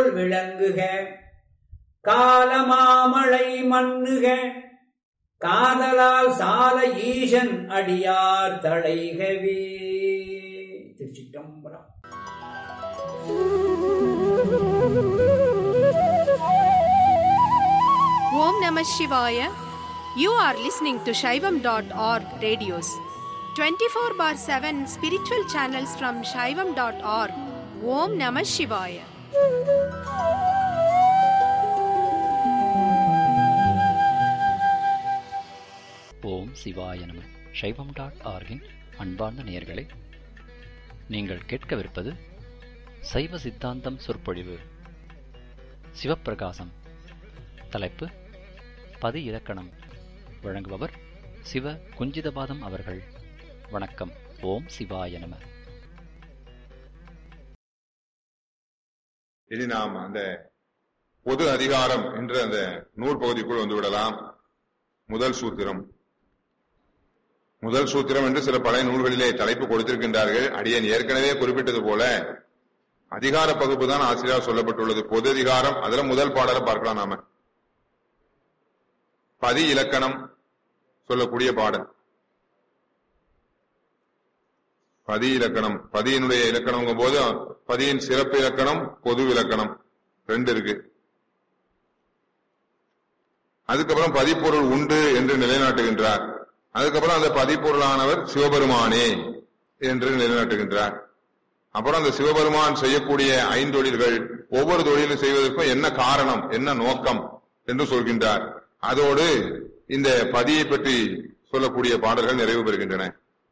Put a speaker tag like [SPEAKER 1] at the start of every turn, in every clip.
[SPEAKER 1] போல் விளங்குக காலமாமழை மண்ணுக காதலால் சால ஈசன் அடியார் தழைகவே திருச்சிட்டம்பரம்
[SPEAKER 2] Om Namah Shivaya. You are listening to Shaivam.org radios. 24 bar 7 spiritual channels from Shaivam.org. Om Namah Shivaya.
[SPEAKER 3] ஓம் சிவாய நம சைவம் டாட் ஆர்கின் அன்பார்ந்த நேயர்களே நீங்கள் கேட்கவிருப்பது சைவ சித்தாந்தம் சொற்பொழிவு சிவப்பிரகாசம் தலைப்பு பதி இலக்கணம் வழங்குபவர் சிவ குஞ்சிதபாதம் அவர்கள் வணக்கம் ஓம் சிவாய நம
[SPEAKER 4] இனி நாம் அந்த பொது அதிகாரம் என்ற அந்த நூல் பகுதிக்குள் வந்து விடலாம் முதல் சூத்திரம் முதல் சூத்திரம் என்று சில பழைய நூல்களிலே தலைப்பு கொடுத்திருக்கின்றார்கள் அடியன் ஏற்கனவே குறிப்பிட்டது போல அதிகார பகுப்பு தான் ஆசிரியர் சொல்லப்பட்டுள்ளது பொது அதிகாரம் அதுல முதல் பாடலை பார்க்கலாம் நாம பதி இலக்கணம் சொல்லக்கூடிய பாடல் பதி இலக்கணம் பதியினுடைய இலக்கணம் போது பதியின் சிறப்பு இலக்கணம் பொது இலக்கணம் ரெண்டு இருக்கு அதுக்கப்புறம் பதிப்பொருள் உண்டு என்று நிலைநாட்டுகின்றார் அதுக்கப்புறம் அந்த பதிப்பொருளானவர் சிவபெருமானே என்று நிலைநாட்டுகின்றார் அப்புறம் அந்த சிவபெருமான் செய்யக்கூடிய ஐந்தொழில்கள் ஒவ்வொரு தொழிலும் செய்வதற்கும் என்ன காரணம் என்ன நோக்கம் என்று சொல்கின்றார் அதோடு இந்த பதியை பற்றி சொல்லக்கூடிய பாடல்கள் நிறைவு பெறுகின்றன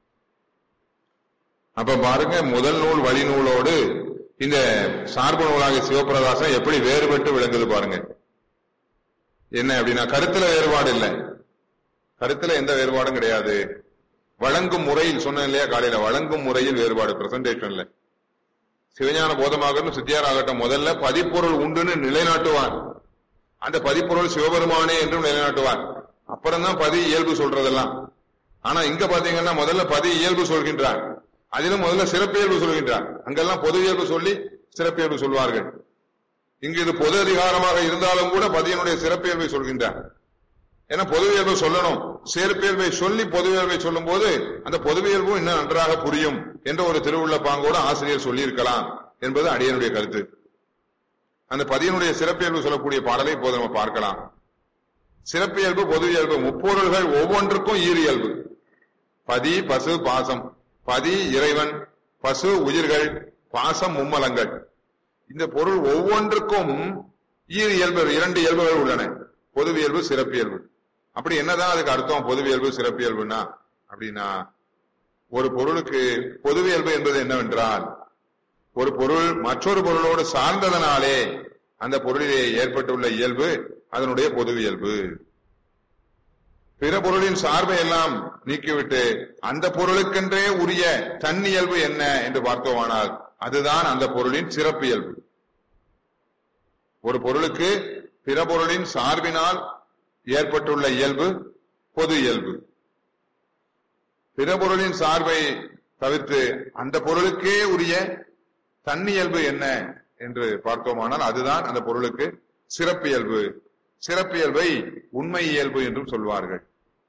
[SPEAKER 4] அப்ப பாருங்க முதல் நூல் வழி நூலோடு இந்த சார்பு நூலாகிய சிவபிரகாசம் எப்படி வேறுபட்டு விளங்குது பாருங்க என்ன அப்படின்னா கருத்துல வேறுபாடு இல்லை கருத்துல எந்த வேறுபாடும் கிடையாது வழங்கும் முறையில் சொன்னேன் இல்லையா காலையில வழங்கும் முறையில் வேறுபாடு பிரசன்டேஷன்ல சிவஞான போதமாகட்டும் சித்தியாராகட்டும் முதல்ல பதிப்பொருள் உண்டுன்னு நிலைநாட்டுவார் அந்த பதிப்பொருள் சிவபெருமானே என்றும் நிலைநாட்டுவார் அப்புறம் தான் பதி இயல்பு சொல்றதெல்லாம் ஆனா இங்க பாத்தீங்கன்னா முதல்ல பதி இயல்பு சொல்கின்றார் அதிலும் முதல்ல சிறப்பியல்பு சொல்கின்றார் அங்கெல்லாம் பொது இயல்பு சொல்லி சிறப்பியல்பு சொல்வார்கள் இங்கு இது பொது அதிகாரமாக இருந்தாலும் கூட பதியனுடைய சிறப்பியல்பை சொல்கின்றார் ஏன்னா பொதுவியல்பை சொல்லணும் சிறப்பியல்பை சொல்லி பொதுவியல்பை சொல்லும் போது அந்த பொதுவியல்பும் இன்னும் நன்றாக புரியும் என்ற ஒரு திருவுள்ள பாங்கோடு ஆசிரியர் சொல்லியிருக்கலாம் என்பது அடியனுடைய கருத்து அந்த பதியனுடைய சிறப்பியல்பு சொல்லக்கூடிய பாடலை இப்போது நம்ம பார்க்கலாம் சிறப்பியல்பு பொதுவியல்பு முப்பொருள்கள் ஒவ்வொன்றுக்கும் ஈரியல்பு பதி பசு பாசம் பதி இறைவன் பசு உயிர்கள் பாசம் மும்மலங்கள் இந்த பொருள் ஒவ்வொன்றுக்கும் ஈர் இயல்பு இரண்டு இயல்புகள் உள்ளன பொதுவியல்பு சிறப்பியல்பு அப்படி என்னதான் அதுக்கு அர்த்தம் பொதுவியல்பு சிறப்பியல்புனா அப்படின்னா ஒரு பொருளுக்கு பொதுவியல்பு என்பது என்னவென்றால் ஒரு பொருள் மற்றொரு பொருளோடு சார்ந்ததனாலே அந்த பொருளிலே ஏற்பட்டுள்ள இயல்பு அதனுடைய பொதுவியல்பு பிற பொருளின் சார்பை எல்லாம் நீக்கிவிட்டு அந்த பொருளுக்கென்றே உரிய தன்னியல்பு என்ன என்று பார்த்தோமானால் அதுதான் அந்த பொருளின் சிறப்பியல்பு ஒரு பொருளுக்கு பிற பொருளின் சார்பினால் ஏற்பட்டுள்ள இயல்பு பொது இயல்பு பிற பொருளின் சார்பை தவிர்த்து அந்த பொருளுக்கே உரிய தன்னியல்பு என்ன என்று பார்த்தோமானால் அதுதான் அந்த பொருளுக்கு சிறப்பியல்பு சிறப்பியல்பை உண்மை இயல்பு என்றும் சொல்வார்கள்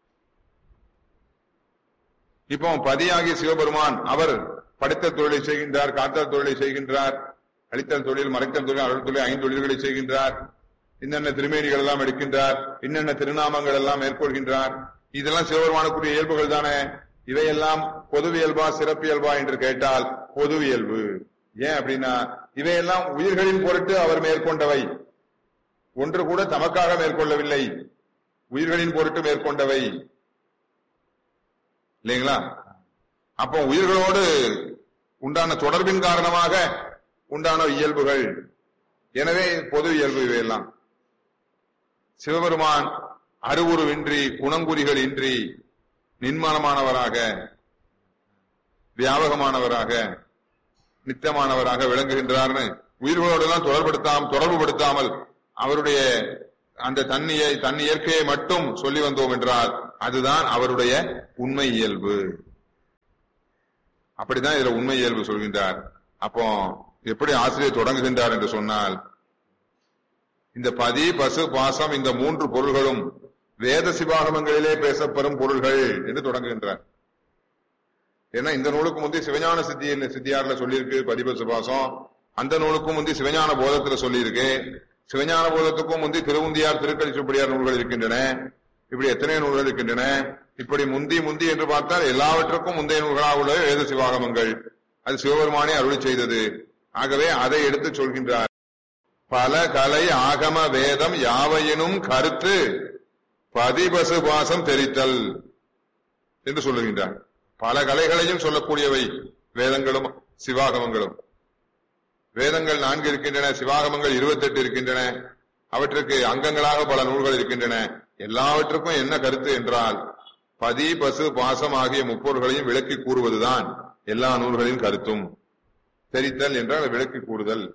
[SPEAKER 4] இப்போ பதியாகிய சிவபெருமான் அவர் படித்த தொழிலை செய்கின்றார் காத்தல் தொழிலை செய்கின்றார் அளித்தல் தொழில் மறைத்தல் தொழில் அருள் தொழில் ஐந்து தொழில்களை செய்கின்றார் இன்னென்ன திருமேனிகள் எல்லாம் எடுக்கின்றார் இன்னென்ன திருநாமங்கள் எல்லாம் மேற்கொள்கின்றார் இதெல்லாம் சிவபெருமானுக்குரிய இயல்புகள் தானே இவையெல்லாம் பொதுவியல்பா சிறப்பியல்பா என்று கேட்டால் பொதுவியல்பு ஏன் அப்படின்னா இவையெல்லாம் உயிர்களின் பொருட்டு அவர் மேற்கொண்டவை ஒன்று கூட தமக்காக மேற்கொள்ளவில்லை உயிர்களின் பொருட்டு மேற்கொண்டவை இல்லைங்களா அப்போ உயிர்களோடு உண்டான தொடர்பின் காரணமாக உண்டான இயல்புகள் எனவே பொது இயல்பு இவையெல்லாம் சிவபெருமான் அருவுருவின்றி குணங்குறிகள் இன்றி நின்மானமானவராக வியாபகமானவராக நித்தமானவராக விளங்குகின்றார்னு உயிர்களோடு எல்லாம் தொடர்படுத்தாம தொடர்பு படுத்தாமல் அவருடைய அந்த தன்னியை தன் இயற்கையை மட்டும் சொல்லி வந்தோம் என்றால் அதுதான் அவருடைய உண்மை இயல்பு அப்படிதான் இதுல உண்மை இயல்பு சொல்கின்றார் அப்போ எப்படி ஆசிரியர் தொடங்குகின்றார் என்று சொன்னால் இந்த பதி பசு பாசம் இந்த மூன்று பொருள்களும் வேத சிவாகமங்களிலே பேசப்படும் பொருள்கள் என்று தொடங்குகின்றார் ஏன்னா இந்த நூலுக்கு முந்தி சிவஞான சித்தியில் சித்தியார்ல சொல்லியிருக்கு பதிபசு பாசம் அந்த நூலுக்கும் முந்தி சிவஞான போதத்துல சொல்லியிருக்கு சிவஞான போதத்துக்கும் முந்தி திருவுந்தியார் திருக்கலிச்சுப்படியார் நூல்கள் இருக்கின்றன இப்படி எத்தனை நூல்கள் இருக்கின்றன இப்படி முந்தி முந்தி என்று பார்த்தால் எல்லாவற்றுக்கும் முந்தைய நூல்களாக உள்ள வேத சிவாகமங்கள் அது சிவபெருமானே அருளி செய்தது ஆகவே அதை எடுத்து சொல்கின்றார் பல கலை ஆகம வேதம் யாவையினும் கருத்து பதிபசு பாசம் தெரித்தல் என்று சொல்லுகின்றார் பல கலைகளையும் சொல்லக்கூடியவை வேதங்களும் சிவாகமங்களும் வேதங்கள் நான்கு இருக்கின்றன சிவாகமங்கள் இருபத்தெட்டு இருக்கின்றன அவற்றுக்கு அங்கங்களாக பல நூல்கள் இருக்கின்றன எல்லாவற்றுக்கும் என்ன கருத்து என்றால் பதி பசு பாசம் ஆகிய முப்பொருள்களையும் விளக்கி கூறுவதுதான் எல்லா நூல்களின் கருத்தும் தெரித்தல் என்றால் விளக்கி கூறுதல்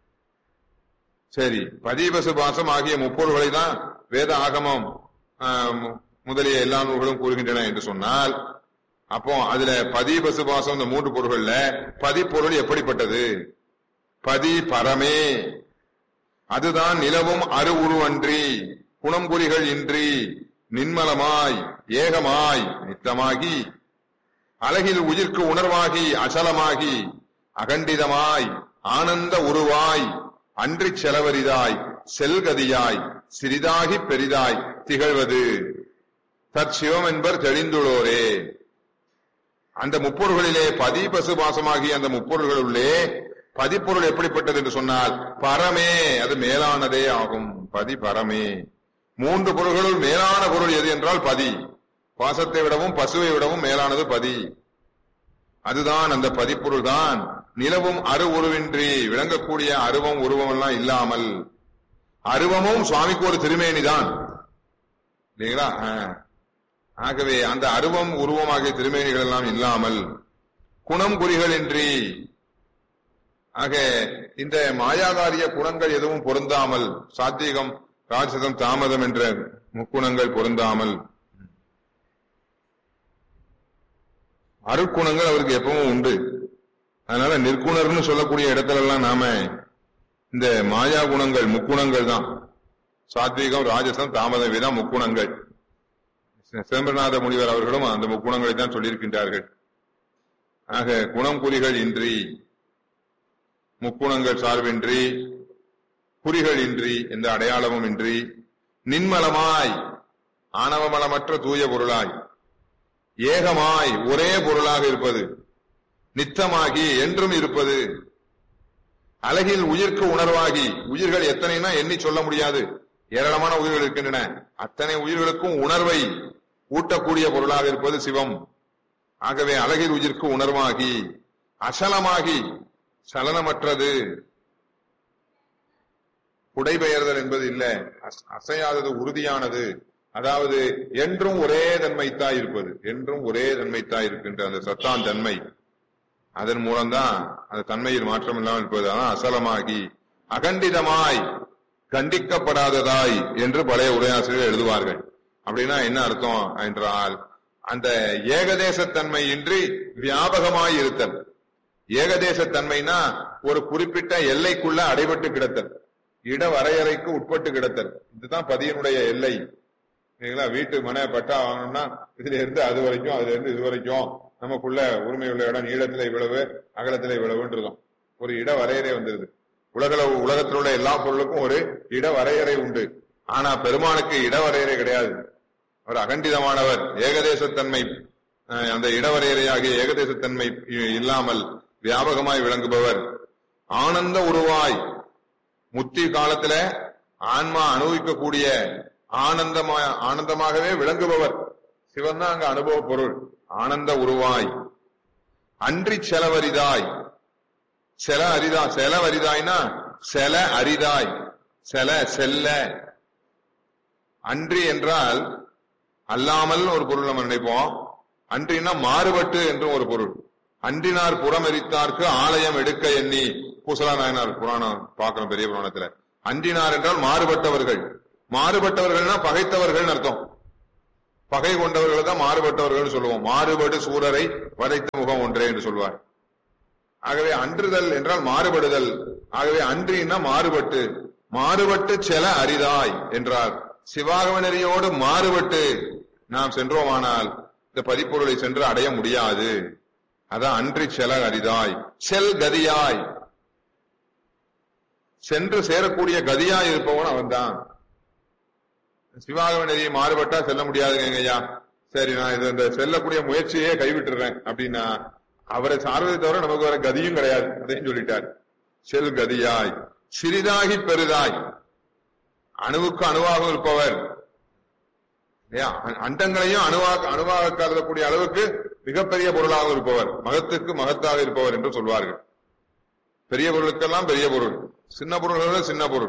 [SPEAKER 4] சரி பதிபசு பாசம் ஆகிய முப்பொருள்களை தான் வேத ஆகமம் ஆம், முதலிய எல்லா நூல்களும் கூறுகின்றன என்று சொன்னால் அப்போ அதுல பதிபசு பாசம் இந்த மூன்று பொருள்கள்ல பதிப்பொருள் எப்படிப்பட்டது பதி பரமே அதுதான் நிலவும் அரு உருவன்றி குணம்புரிகள் இன்றி நின்மலமாய் ஏகமாய் நித்தமாகி அழகில் உயிர்க்கு உணர்வாகி அசலமாகி அகண்டிதமாய் ஆனந்த உருவாய் அன்றிச் செலவரிதாய் செல்கதியாய் சிறிதாகி பெரிதாய் திகழ்வது தற்சிவம் என்பர் தெளிந்துள்ளோரே அந்த முப்பொருள்களிலே பதி பசு பாசமாகிய அந்த முப்பொருள்களுள்ளே பதிப்பொருள் எப்படிப்பட்டது என்று சொன்னால் பரமே அது மேலானதே ஆகும் பதி பரமே மூன்று பொருள்களுள் மேலான பொருள் எது என்றால் பதி பாசத்தை விடவும் பசுவை விடவும் மேலானது பதி அதுதான் அந்த பதிப்பொருள் தான் நிலவும் அரு உருவின்றி விளங்கக்கூடிய அருவம் உருவம் எல்லாம் இல்லாமல் அருவமும் சுவாமிக்கு ஒரு திருமேனி தான் இல்லைங்களா ஆ. ஆகவே அந்த அருவம் உருவமாகிய திருமேனிகள் எல்லாம் இல்லாமல் குணம் குறிகளின்றி ஆக இந்த மாயாகாரிய குணங்கள் எதுவும் பொருந்தாமல் சாத்வீகம் ராஜசம் தாமதம் என்ற முக்குணங்கள் பொருந்தாமல் அருட்குணங்கள் அவருக்கு எப்பவும் உண்டு அதனால நிற்குணர்னு சொல்லக்கூடிய இடத்துல எல்லாம் நாம இந்த மாயா குணங்கள் முக்குணங்கள் தான் சாத்வீகம் ராஜசம் தாமதம் இதான் முக்குணங்கள் சிதம்பரநாத முனிவர் அவர்களும் அந்த முக்குணங்களை தான் சொல்லியிருக்கின்றார்கள் ஆக குணம் குறிகள் இன்றி முக்குணங்கள் சார்பின்றி குறிகள் இன்றி எந்த அடையாளமும் இன்றி நின்மலமாய் ஆணவமலமற்ற தூய பொருளாய் ஏகமாய் ஒரே பொருளாக இருப்பது நித்தமாகி என்றும் இருப்பது அழகில் உயிர்க்கு உணர்வாகி உயிர்கள் எத்தனைனா எண்ணி சொல்ல முடியாது ஏராளமான உயிர்கள் இருக்கின்றன அத்தனை உயிர்களுக்கும் உணர்வை ஊட்டக்கூடிய பொருளாக இருப்பது சிவம் ஆகவே அழகில் உயிர்க்கு உணர்வாகி அசலமாகி சலனமற்றது புடைபெயர்தல் என்பது இல்ல அஸ்- அசையாதது உறுதியானது அதாவது என்றும் ஒரே தன்மைத்தாய் இருப்பது என்றும் ஒரே தன்மைத்தாய் இருக்கின்ற அந்த சத்தான் தன்மை அதன் மூலம்தான் அந்த தன்மையில் மாற்றம் இல்லாமல் இருப்பது அதான் அசலமாகி அகண்டிதமாய் கண்டிக்கப்படாததாய் என்று பழைய உரையாசிரியர் எழுதுவார்கள் அப்படின்னா என்ன அர்த்தம் என்றால் அந்த ஏகதேசத்தன்மை இன்றி வியாபகமாய் இருத்தல் ஏகதேசத்தன்மைனா ஒரு குறிப்பிட்ட எல்லைக்குள்ள அடைபட்டு கிடத்தல் இட வரையறைக்கு உட்பட்டு கிடத்தல் இதுதான் பதியனுடைய எல்லை சரிங்களா வீட்டு மனை பட்டா வாங்கணும்னா இதுல இருந்து அது வரைக்கும் அதுல இருந்து இது வரைக்கும் நமக்குள்ள உரிமை உள்ள இடம் நீளத்துல இவ்வளவு அகலத்துல இவ்வளவுன்னு இருக்கும் ஒரு இட வரையறை வந்துருது உலகள உலகத்தில் உள்ள எல்லா பொருளுக்கும் ஒரு இட வரையறை உண்டு ஆனா பெருமானுக்கு இட வரையறை கிடையாது அவர் அகண்டிதமானவர் ஏகதேசத்தன்மை அஹ், அந்த இடவரையறையாகிய ஏகதேசத்தன்மை இ- இல்லாமல் வியாபகமாய் விளங்குபவர் ஆனந்த உருவாய் முத்தி காலத்துல ஆன்மா அனுபவிக்கக்கூடிய ஆனந்தமா ஆனந்தமாகவே விளங்குபவர் சிவன் தான் அங்க அனுபவ பொருள் ஆனந்த உருவாய் அன்றி செலவரிதாய் செல அரிதா செலவரிதாய்னா செல அரிதாய் செல செல்ல அன்றி என்றால் அல்லாமல் ஒரு பொருள் நம்ம நினைப்போம் அன்றினா மாறுபட்டு என்றும் ஒரு பொருள் அன்றினார் புறமெரித்தார்க்கு ஆலயம் எடுக்க எண்ணி பூசலா நாயனார் புராணம் பார்க்கணும் பெரிய புராணத்துல அன்றினார் என்றால் மாறுபட்டவர்கள் மாறுபட்டவர்கள்னா பகைத்தவர்கள் அர்த்தம் பகை கொண்டவர்கள் தான் மாறுபட்டவர்கள் சொல்லுவோம் மாறுபடு சூரரை வதைத்த முகம் ஒன்றே என்று சொல்வார் ஆகவே அன்றுதல் என்றால் மாறுபடுதல் ஆகவே அன்றினா மாறுபட்டு மாறுபட்டு செல அரிதாய் என்றார் சிவாகம நெறியோடு மாறுபட்டு நாம் சென்றோமானால் இந்த பதிப்பொருளை சென்று அடைய முடியாது அதான் அன்றி செல அரிதாய் செல் கதியாய் சென்று சேரக்கூடிய கதியாய் இருப்பவன் அவன்தான் சிவாகம நெறியை மாறுபட்டா செல்ல முடியாதுங்க ஐயா சரி நான் இது இந்த செல்லக்கூடிய முயற்சியே கைவிட்டுறேன் அப்படின்னா அவரை சார்வதை தவிர நமக்கு வர கதியும் கிடையாது அதையும் சொல்லிட்டார் செல் கதியாய் சிறிதாகி பெரிதாய் அணுவுக்கு அணுவாக இருப்பவர் இல்லையா? அ- அண்டங்களையும் அணுவாக அணுவாக கருதக்கூடிய அளவுக்கு மிகப்பெரிய பொருளாக இருப்பவர் மகத்துக்கு மகத்தாக இருப்பவர் என்று சொல்வார்கள் பெரிய பொருளுக்கெல்லாம் பெரிய பொருள் சின்ன பொருள்கள் சின்ன பொருள்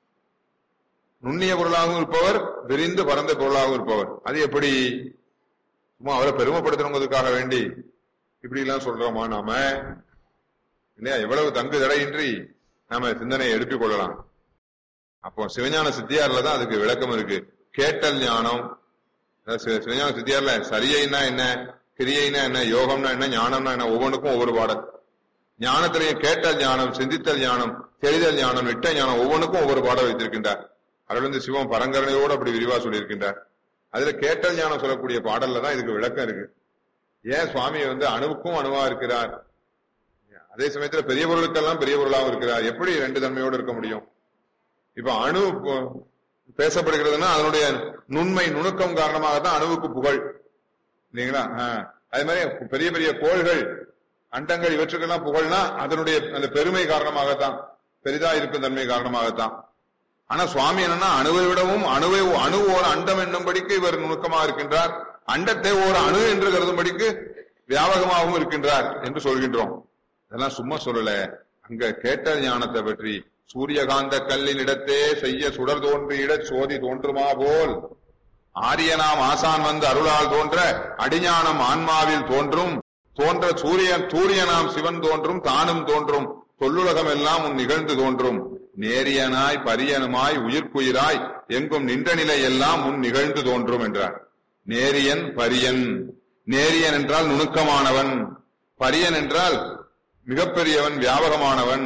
[SPEAKER 4] நுண்ணிய பொருளாகவும் இருப்பவர் விரிந்து பரந்த பொருளாகவும் இருப்பவர் அது எப்படி சும்மா அவரை பெருமைப்படுத்தணுங்கிறதுக்காக வேண்டி இப்படி எல்லாம் சொல்றோமா நாம இல்லையா எவ்வளவு தங்கு தடையின்றி நாம சிந்தனையை எடுத்துக் கொள்ளலாம் அப்போ சிவஞான சித்தியார்ல தான் அதுக்கு விளக்கம் இருக்கு கேட்டல் ஞானம் அதாவது சி- சிவஞான சித்தியார்ல சரியைனா என்ன கிரியைனா என்ன யோகம்னா என்ன ஞானம்னா என்ன ஒவ்வொன்றுக்கும் ஒவ்வொரு பாடல் ஞானத்திலையும் கேட்டல் ஞானம் சிந்தித்தல் ஞானம் தெரிதல் ஞானம் இட்ட ஞானம் ஒவ்வொன்றுக்கும் ஒவ்வொரு பாடம் வைத்திருக்கின்றார் அருள்ந்து சிவம் பரங்கரணையோடு அப்படி விரிவா சொல்லியிருக்கின்றார் அதுல கேட்டல் ஞானம் சொல்லக்கூடிய பாடல்ல தான் இதுக்கு விளக்கம் இருக்கு ஏன் சுவாமி வந்து அணுவுக்கும் அணுவா இருக்கிறார் அதே சமயத்துல பெரிய பொருளுக்கெல்லாம் பெரிய பொருளாகவும் இருக்கிறார் எப்படி ரெண்டு தன்மையோடு இருக்க முடியும் இப்ப அணு ப- பேசப்படுகிறதுன்னா அதனுடைய நுண்மை நுணுக்கம் காரணமாக தான் அணுவுக்கு புகழ் இல்லைங்களா ஆ. அதே மாதிரி பெரிய பெரிய கோள்கள் அண்டங்கள் இவற்றுக்கெல்லாம் புகழ்னா அதனுடைய அந்த பெருமை காரணமாகத்தான் பெரிதா இருக்கும் தன்மை காரணமாகத்தான் ஆனா சுவாமி என்னன்னா அணுவை விடவும் அணுவை அணு ஓர் அண்டம் என்னும்படிக்கு இவர் நுணுக்கமாக இருக்கின்றார் அண்டத்தை ஓர் அணு என்று கருதும்படிக்கு வியாபகமாகவும் இருக்கின்றார் என்று சொல்கின்றோம் இதெல்லாம் சும்மா சொல்லல அங்க கேட்ட ஞானத்தை பற்றி சூரியகாந்த கல்லின் இடத்தே செய்ய சுடர் தோன்றியிட சோதி தோன்றுமா போல் ஆரியனாம் ஆசான் வந்து அருளால் தோன்ற அடிஞானம் ஆன்மாவில் தோன்றும் தோன்ற சூரியன் சூரியனாம் சிவன் தோன்றும் தானும் தோன்றும் தொல்லுலகம் எல்லாம் உன் நிகழ்ந்து தோன்றும் நேரியனாய் பரியனுமாய் உயிர்க்குயிராய் எங்கும் நின்ற நிலை எல்லாம் உன் நிகழ்ந்து தோன்றும் என்றார் நேரியன் பரியன் நேரியன் என்றால் நுணுக்கமானவன் பரியன் என்றால் மிகப்பெரியவன் வியாபகமானவன்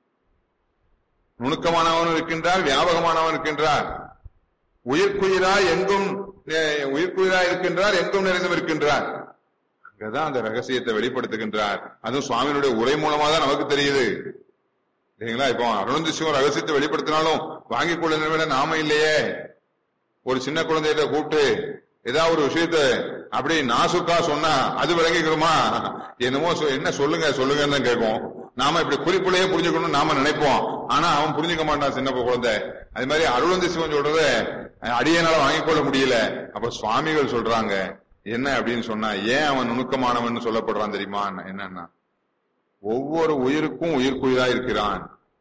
[SPEAKER 4] நுணுக்கமானவன் இருக்கின்றார் வியாபகமானவன் இருக்கின்றார் உயிர்க்குயிராய் எங்கும் அஹ், உயிர்க்குயிராய் இருக்கின்றார் எங்கும் நிறைந்தும் இருக்கின்றார் அங்கதான் அந்த ரகசியத்தை வெளிப்படுத்துகின்றார் அதுவும் சுவாமியினுடைய உரை மூலமா தான் நமக்கு தெரியுது இல்லைங்களா இப்போ அருணந்தி சிவம் ரகசியத்தை வெளிப்படுத்தினாலும் வாங்கிக் கொள்ள நிலைமையில நாம இல்லையே ஒரு சின்ன குழந்தைகிட்ட கூப்பிட்டு ஏதாவது ஒரு விஷயத்த அப்படி நாசுக்கா சொன்னா அது விளங்கிக்கிறோமா என்னமோ சொ- என்ன சொல்லுங்க சொல்லுங்கன்னு தான் கேட்கும் நாம இப்படி குறிப்புலயே புரிஞ்சுக்கணும் நாம நினைப்போம் ஆனா அவன் புரிஞ்சுக்க மாட்டான் சின்ன குழந்தை அது மாதிரி அருளந்தி சிவன் சொல்றத அடியனால வாங்கிக் கொள்ள முடியல அப்ப சுவாமிகள் சொல்றாங்க என்ன அப்படின்னு சொன்னா ஏன் அவன் நுணுக்கமானவன் சொல்லப்படுறான் தெரியுமா என்னன்னா ஒவ்வொரு உயிருக்கும் உயிர்க்குயிரா இருக்கிறான்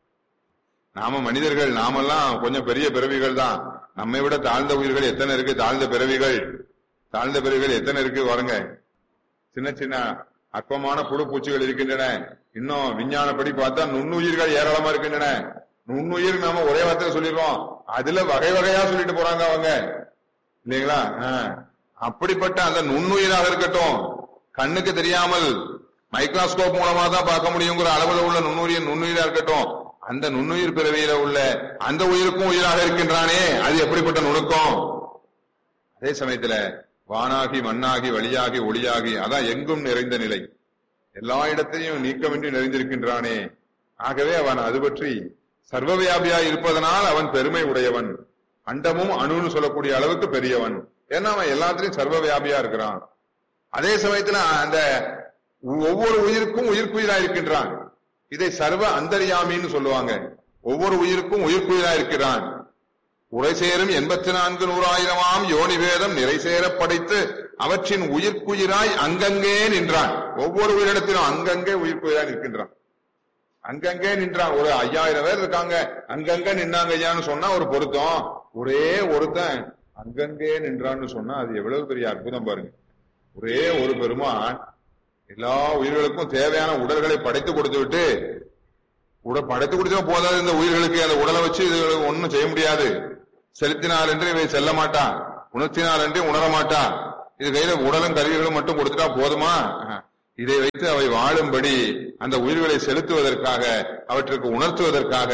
[SPEAKER 4] நாம மனிதர்கள் நாமெல்லாம் கொஞ்சம் பெரிய பிறவிகள் தான் நம்மை விட தாழ்ந்த உயிர்கள் எத்தனை இருக்கு தாழ்ந்த பிறவிகள் தாழ்ந்த பிறவிகள் எத்தனை இருக்கு பாருங்க சின்ன சின்ன அற்பமான புழு பூச்சிகள் இருக்கின்றன இன்னும் விஞ்ஞானப்படி பார்த்தா நுண்ணுயிர்கள் ஏராளமா இருக்கின்றன நுண்ணுயிர் நாம ஒரே வார்த்தையில சொல்லிடுறோம் அதுல வகை வகையா சொல்லிட்டு போறாங்க அவங்க இல்லைங்களா ஆ. அப்படிப்பட்ட அந்த நுண்ணுயிராக இருக்கட்டும் கண்ணுக்கு தெரியாமல் மைக்ரோஸ்கோப் மூலமா தான் பார்க்க முடியுங்கிற அளவுல உள்ள நுண்ணுயிர் நுண்ணுயிரா இருக்கட்டும் அந்த நுண்ணுயிர் பிறவியில உள்ள அந்த உயிருக்கும் உயிராக இருக்கின்றானே அது எப்படிப்பட்ட நுணுக்கம் அதே சமயத்துல வானாகி மண்ணாகி வழியாகி ஒளியாகி அதான் எங்கும் நிறைந்த நிலை எல்லா இடத்தையும் நீக்கமின்றி நிறைந்திருக்கின்றானே ஆகவே அவன் அது பற்றி சர்வவியாபியாய் இருப்பதனால் அவன் பெருமை உடையவன் அண்டமும் அணுன்னு சொல்லக்கூடிய அளவுக்கு பெரியவன் ஏன்னா அவன் எல்லாத்திலையும் சர்வவியாபியா இருக்கிறான் அதே சமயத்துல அந்த ஒவ்வொரு உயிருக்கும் உயிர்க்குயிரா இருக்கின்றான் இதை சர்வ அந்தரியாமின்னு சொல்லுவாங்க ஒவ்வொரு உயிருக்கும் உயிர்க்குயிரா இருக்கிறான் உரை சேரும் எண்பத்தி நான்கு நூறாயிரமாம் யோனி வேதம் நிறை சேரப் படைத்து அவற்றின் உயிர்க்குயிராய் அங்கங்கே நின்றான் ஒவ்வொரு உயிரிடத்திலும் அங்கங்கே உயிர்க்குயிராய் நிற்கின்றான் அங்கங்கே நின்றான் ஒரு ஐயாயிரம் பேர் இருக்காங்க அங்கங்க நின்னாங்க ஐயான்னு சொன்னா ஒரு பொருத்தம் ஒரே ஒருத்தன் அங்கங்கே நின்றான்னு சொன்னா அது எவ்வளவு பெரிய அற்புதம் பாருங்க ஒரே ஒரு பெருமான் எல்லா உயிர்களுக்கும் தேவையான உடல்களை படைத்து கொடுத்து விட்டு உட படைத்து கொடுத்தா போதாது இந்த உயிர்களுக்கு அந்த உடலை வச்சு இதுகளுக்கு ஒண்ணும் செய்ய முடியாது செலுத்தினார் என்று இவை செல்ல மாட்டான் உணர்த்தினார் என்று உணர மாட்டான் இது கையில உடலும் கருவிகளும் மட்டும் கொடுத்துட்டா போதுமா இதை வைத்து அவை வாழும்படி அந்த உயிர்களை செலுத்துவதற்காக அவற்றுக்கு உணர்த்துவதற்காக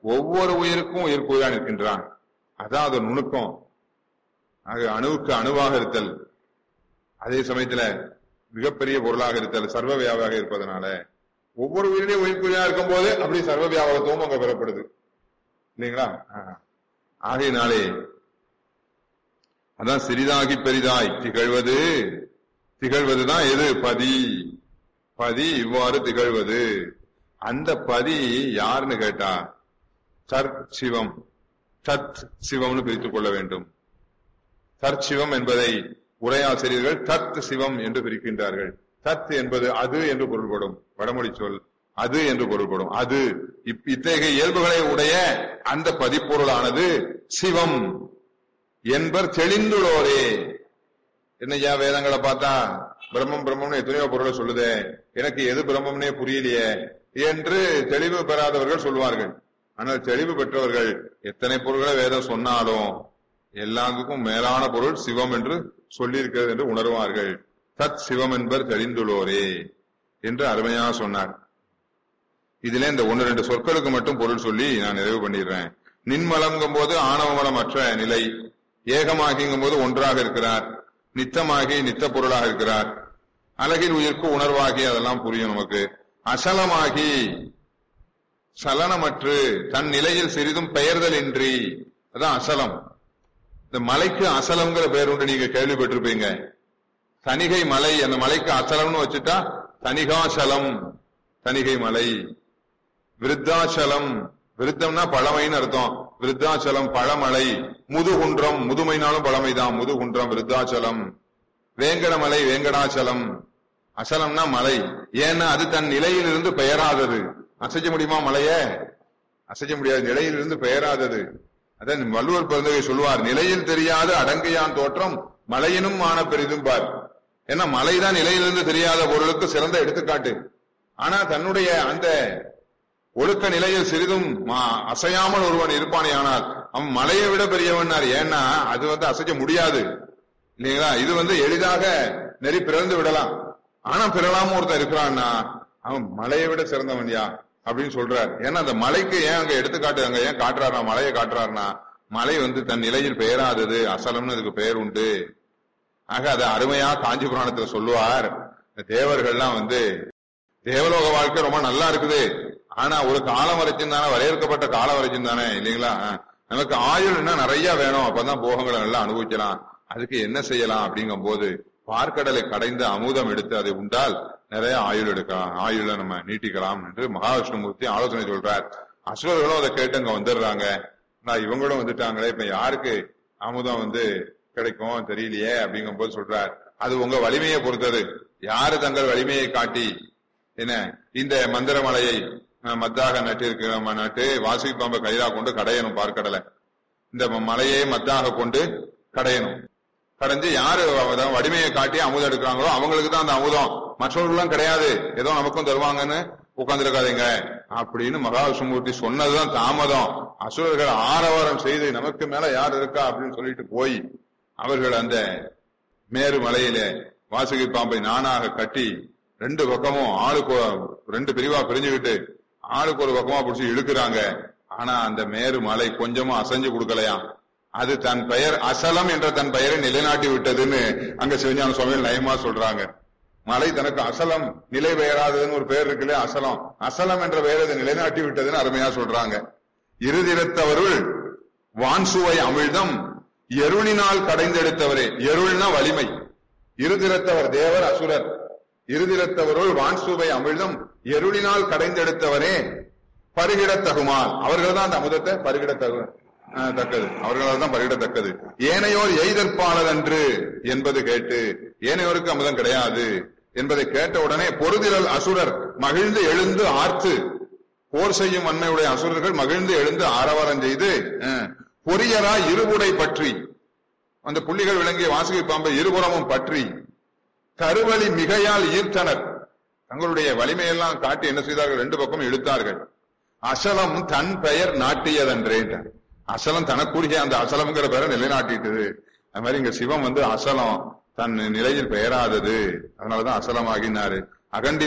[SPEAKER 4] ஒவ்வொரு உயிருக்கும் உயிர் கூறா நிற்கின்றான் அதான் அது நுணுக்கம் ஆக அணுவுக்கு அணுவாக இருத்தல் அதே சமயத்துல மிகப்பெரிய பொருளாக இருத்தல் சர்வ வியாபாக இருப்பதனால ஒவ்வொரு உயிரிலையும் உயிர்க்குறியா இருக்கும் போது அப்படி சர்வ வியாபகத்துவம் அங்க பெறப்படுது இல்லைங்களா ஆ. ஆகையினாலே அதான் சிறிதாகி பெரிதாய் திகழ்வது திகழ்வதுதான் எது பதி பதி இவ்வாறு திகழ்வது அந்த பதி யாருன்னு கேட்டா சர் சிவம் சத் சிவம்னு பிரித்துக் கொள்ள வேண்டும் தற்சிவம் என்பதை உரையாசிரியர்கள் தத் சிவம் என்று பிரிக்கின்றார்கள் தத் என்பது அது என்று பொருள்படும் வடமொழி சொல் அது என்று பொருள்படும் அது இப்- இத்தகைய இயல்புகளை உடைய அந்த பதிப்பொருளானது சிவம் என்பர் தெளிந்துள்ளோரே என்னய்யா வேதங்களை பார்த்தா பிரம்மம் பிரம்மம்னு எத்தனையோ பொருளை சொல்லுதே எனக்கு எது பிரம்மம்னே புரியலையே என்று தெளிவு பெறாதவர்கள் சொல்வார்கள் ஆனால் தெளிவு பெற்றவர்கள் எத்தனை பொருள்களை வேதம் சொன்னாலும் எல்லாத்துக்கும் மேலான பொருள் சிவம் என்று சொல்லியிருக்கிறது என்று உணர்வார்கள் தத் சிவம் என்பர் தெரிந்துள்ளோரே என்று அருமையா சொன்னார் இதுல இந்த ஒன்னு ரெண்டு சொற்களுக்கு மட்டும் பொருள் சொல்லி நான் நிறைவு பண்ணிடுறேன் நின்மலங்கும் போது ஆணவமலமற்ற நிலை ஏகமாகிங்கும் போது ஒன்றாக இருக்கிறார் நித்தமாகி நித்த பொருளாக இருக்கிறார் அழகில் உயிர்க்கு உணர்வாகி அதெல்லாம் புரியும் நமக்கு அசலமாகி சலனமற்று தன் நிலையில் சிறிதும் பெயர்தல் இன்றி அதான் அசலம் இந்த மலைக்கு அசலம்ங்கிற பேர் உண்டு நீங்க கேள்விப்பட்டிருப்பீங்க தணிகை மலை அந்த மலைக்கு அசலம்னு வச்சுட்டா தணிகாசலம் தணிகை மலை விருத்தாச்சலம் விருத்தம்னா பழமைன்னு அர்த்தம் விருத்தாச்சலம் பழமலை முதுகுன்றம் முதுமைனாலும் பழமைதான் முதுகுன்றம் விருத்தாச்சலம் வேங்கடமலை வேங்கடாச்சலம் அசலம்னா மலை ஏன்னா அது தன் நிலையிலிருந்து பெயராதது அசைக்க முடியுமா மலையே அசைக்க முடியாது நிலையிலிருந்து பெயராதது அதான் வள்ளுவர் பிறந்தவை சொல்லுவார் நிலையில் தெரியாது அடங்கையான் தோற்றம் மலையினும் மான பெரிதும் பார் ஏன்னா மலைதான் நிலையிலிருந்து தெரியாத பொருளுக்கு சிறந்த எடுத்துக்காட்டு ஆனா தன்னுடைய அந்த ஒழுக்க நிலையில் சிறிதும் மா- அசையாமல் ஒருவன் இருப்பானே ஆனால் அவன் மலையை விட பெரியவனார் ஏன்னா அது வந்து அசைக்க முடியாது இல்லைங்களா இது வந்து எளிதாக நெறி பிறந்து விடலாம் ஆனா பிறலாம ஒருத்தன் இருக்கிறான்னா அவன் மலையை விட சிறந்தவன்யா அப்படின்னு சொல்றார் ஏன்னா அந்த மலைக்கு ஏன் அங்க எடுத்துக்காட்டு அங்க ஏன் காட்டுறாருனா மலையை காட்டுறாருனா மலை வந்து தன் நிலையில் பெயராதது அசலம்னு அதுக்கு பெயர் உண்டு ஆக அது அருமையா காஞ்சி புராணத்துல சொல்லுவார் இந்த தேவர்கள்லாம் வந்து தேவலோக வாழ்க்கை ரொம்ப நல்லா இருக்குது ஆனா ஒரு காலம் வரைக்கும் தானே வரையறுக்கப்பட்ட காலம் வரைக்கும் தானே இல்லைங்களா நமக்கு ஆயுள் என்ன நிறைய வேணும் அப்பதான் போகங்களை நல்லா அனுபவிக்கலாம் அதுக்கு என்ன செய்யலாம் அப்படிங்கும் போது பார்க்கடலை கடைந்து அமுதம் எடுத்து அதை உண்டால் நிறைய ஆயுள் எடுக்கலாம் ஆயுள நம்ம நீட்டிக்கலாம் என்று மகாவிஷ்ணுமூர்த்தி ஆலோசனை சொல்றார் அசுரர்களும் அதை கேட்டு அங்க வந்துடுறாங்க நான் இவங்களும் வந்துட்டாங்களே இப்ப யாருக்கு அமுதம் வந்து கிடைக்கும் தெரியலையே அப்படிங்கும் போது சொல்றார் அது உங்க வலிமையை பொறுத்தது யாரு தங்கள் வலிமையை காட்டி என்ன இந்த மந்திரமலையை அஹ், மத்தாக நட்டு இருக்கிற நட்டு வாசுகி பாம்பை கைதா கொண்டு கடையணும் பார்க்கடலை இந்த ம- மலையை மத்தாக கொண்டு கடையணும் கடைஞ்சு யாரு அதான் வலிமையை காட்டி அமுதம் எடுக்கிறாங்களோ அவங்களுக்கு தான் அந்த அமுதம் மற்றவர்களும் கிடையாது ஏதோ நமக்கும் தருவாங்கன்னு உட்கார்ந்துருக்காதீங்க அப்படின்னு மகாவிஷ்ணுமூர்த்தி சொன்னதுதான் தாமதம் அசுரர்கள் ஆரவாரம் செய்து நமக்கு மேல யார் இருக்கா அப்படின்னு சொல்லிட்டு போய் அவர்கள் அந்த மேரு மலையில வாசுகி பாம்பை நானாக கட்டி ரெண்டு பக்கமும் ஆளுக்கு ஒரு- ரெண்டு பிரிவா பிரிஞ்சுக்கிட்டு ஆளுக்கு ஒரு பக்கமா பிடிச்சி இழுக்கிறாங்க ஆனா அந்த மேரு மலை கொஞ்சமும் அசைஞ்சு கொடுக்கலையாம் அது தன் பெயர் அசலம் என்ற தன் பெயரை நிலைநாட்டி விட்டதுன்னு அங்க சிவஞான சுவாமிகள் நயமா சொல்றாங்க மலை தனக்கு அசலம் நிலை பெயராததுன்னு ஒரு பெயர் இருக்குல்ல அசலம் அசலம் என்ற பெயர் அதை நிலைநாட்டி விட்டதுன்னு அருமையா சொல்றாங்க இருதிரத்தவருள் வான்சுவை அமிழ்தம் எருளினால் கடைந்தெடுத்தவரே எருள்னா வலிமை இருதிரத்தவர் தேவர் அசுரர் இருதிரத்தவருள் வான்சுவை அமிழ்தம் எருளினால் கடைந்தெடுத்தவரே பருகிடத் தகுமால் அவர்கள் தான் அந்த அமுதத்தை பருகிடத் தகு அஹ், தக்கது அவர்களால் தான் பருகிடத்தக்கது ஏனையோர் எய்தற்பாளர் அன்று என்பது கேட்டு ஏனையோருக்கு அமுதம் கிடையாது என்பதை கேட்ட உடனே பொருதிரல் அசுரர் மகிழ்ந்து எழுந்து ஆர்த்து போர் செய்யும் வன்மையுடைய அசுரர்கள் மகிழ்ந்து எழுந்து ஆரவாரம் செய்து அஹ், பொரியரா இருபுடை பற்றி அந்த புள்ளிகள் விளங்கிய வாசுகி பாம்பை இருபுறமும் பற்றி கருவழி மிகையால் ஈர்த்தனர் தங்களுடைய வலிமையெல்லாம் காட்டி என்ன செய்தார்கள் ரெண்டு பக்கம் இழுத்தார்கள் அசலம் தன் பெயர் நாட்டியதன்றேன் அசலம் தனக்குரிய அந்த அசலம்ங்கிற பெயரை நிலைநாட்டிட்டது அது மாதிரி இங்க சிவம் வந்து அசலம் தன் நிலையில் பெயராதது அதனாலதான் அசலமாகினாரு அகண்டி